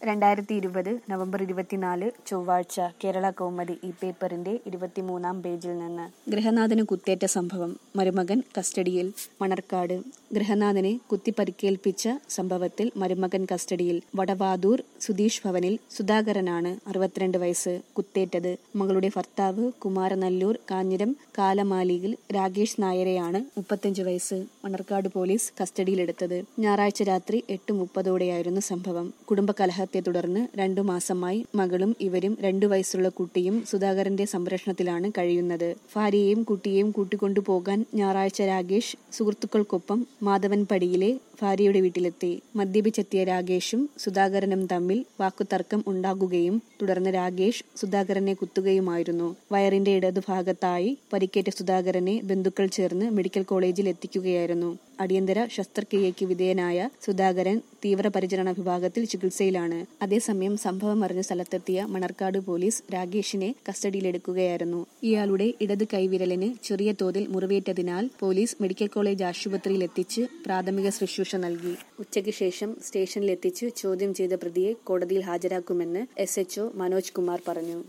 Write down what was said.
രണ്ടായിരത്തി ഇരുപത് നവംബർ ഇരുപത്തിനാല് ചൊവ്വാഴ്ച കേരള കൗമുദി ഈ പേപ്പറിന്റെ ഇരുപത്തിമൂന്നാം പേജിൽ നിന്ന് ഗൃഹനാഥന് കുത്തേറ്റ സംഭവം മരുമകൻ കസ്റ്റഡിയിൽ മണർക്കാട് ഗൃഹനാഥനെ കുത്തിപ്പരിക്കേൽപ്പിച്ച സംഭവത്തിൽ മരുമകൻ കസ്റ്റഡിയിൽ വടവാതൂർ സുധീഷ് ഭവനിൽ സുധാകരനാണ് അറുപത്തിരണ്ട് വയസ്സ് കുത്തേറ്റത് മകളുടെ ഭർത്താവ് കുമാരനല്ലൂർ കാഞ്ഞിരം കാലമാലിയിൽ രാകേഷ് നായരെയാണ് മുപ്പത്തിയഞ്ച് വയസ്സ് മണർക്കാട് പോലീസ് കസ്റ്റഡിയിലെടുത്തത് ഞായറാഴ്ച രാത്രി എട്ട് മുപ്പതോടെയായിരുന്നു സംഭവം കുടുംബകലഹത്തെ തുടർന്ന് രണ്ടു മാസമായി മകളും ഇവരും രണ്ടു വയസ്സുള്ള കുട്ടിയും സുധാകരന്റെ സംരക്ഷണത്തിലാണ് കഴിയുന്നത് ഭാര്യയെയും കുട്ടിയെയും കൂട്ടിക്കൊണ്ടുപോകാൻ ഞായറാഴ്ച രാകേഷ് സുഹൃത്തുക്കൾക്കൊപ്പം മാധവൻപടിയിലെ ഭാര്യയുടെ വീട്ടിലെത്തി മദ്യപിച്ചെത്തിയ രാകേഷും സുധാകരനും തമ്മിൽ വാക്കുതർക്കം ഉണ്ടാകുകയും തുടർന്ന് രാകേഷ് സുധാകരനെ കുത്തുകയുമായിരുന്നു വയറിന്റെ ഇടതുഭാഗത്തായി പരിക്കേറ്റ സുധാകരനെ ബന്ധുക്കൾ ചേർന്ന് മെഡിക്കൽ കോളേജിൽ എത്തിക്കുകയായിരുന്നു അടിയന്തര ശസ്ത്രക്രിയയ്ക്ക് വിധേയനായ സുധാകരൻ തീവ്രപരിചരണ വിഭാഗത്തിൽ ചികിത്സയിലാണ് അതേസമയം സംഭവം അറിഞ്ഞ സ്ഥലത്തെത്തിയ മണർക്കാട് പോലീസ് രാകേഷിനെ കസ്റ്റഡിയിലെടുക്കുകയായിരുന്നു ഇയാളുടെ ഇടത് കൈവിരലിന് ചെറിയ തോതിൽ മുറിവേറ്റതിനാൽ പോലീസ് മെഡിക്കൽ കോളേജ് ആശുപത്രിയിൽ എത്തിച്ച് പ്രാഥമിക ശുശ്രൂഷ നൽകി ഉച്ചയ്ക്ക് ശേഷം സ്റ്റേഷനിലെത്തിച്ച് ചോദ്യം ചെയ്ത പ്രതിയെ കോടതിയിൽ ഹാജരാക്കുമെന്ന് എസ് എച്ച്ഒ മനോജ് കുമാർ പറഞ്ഞു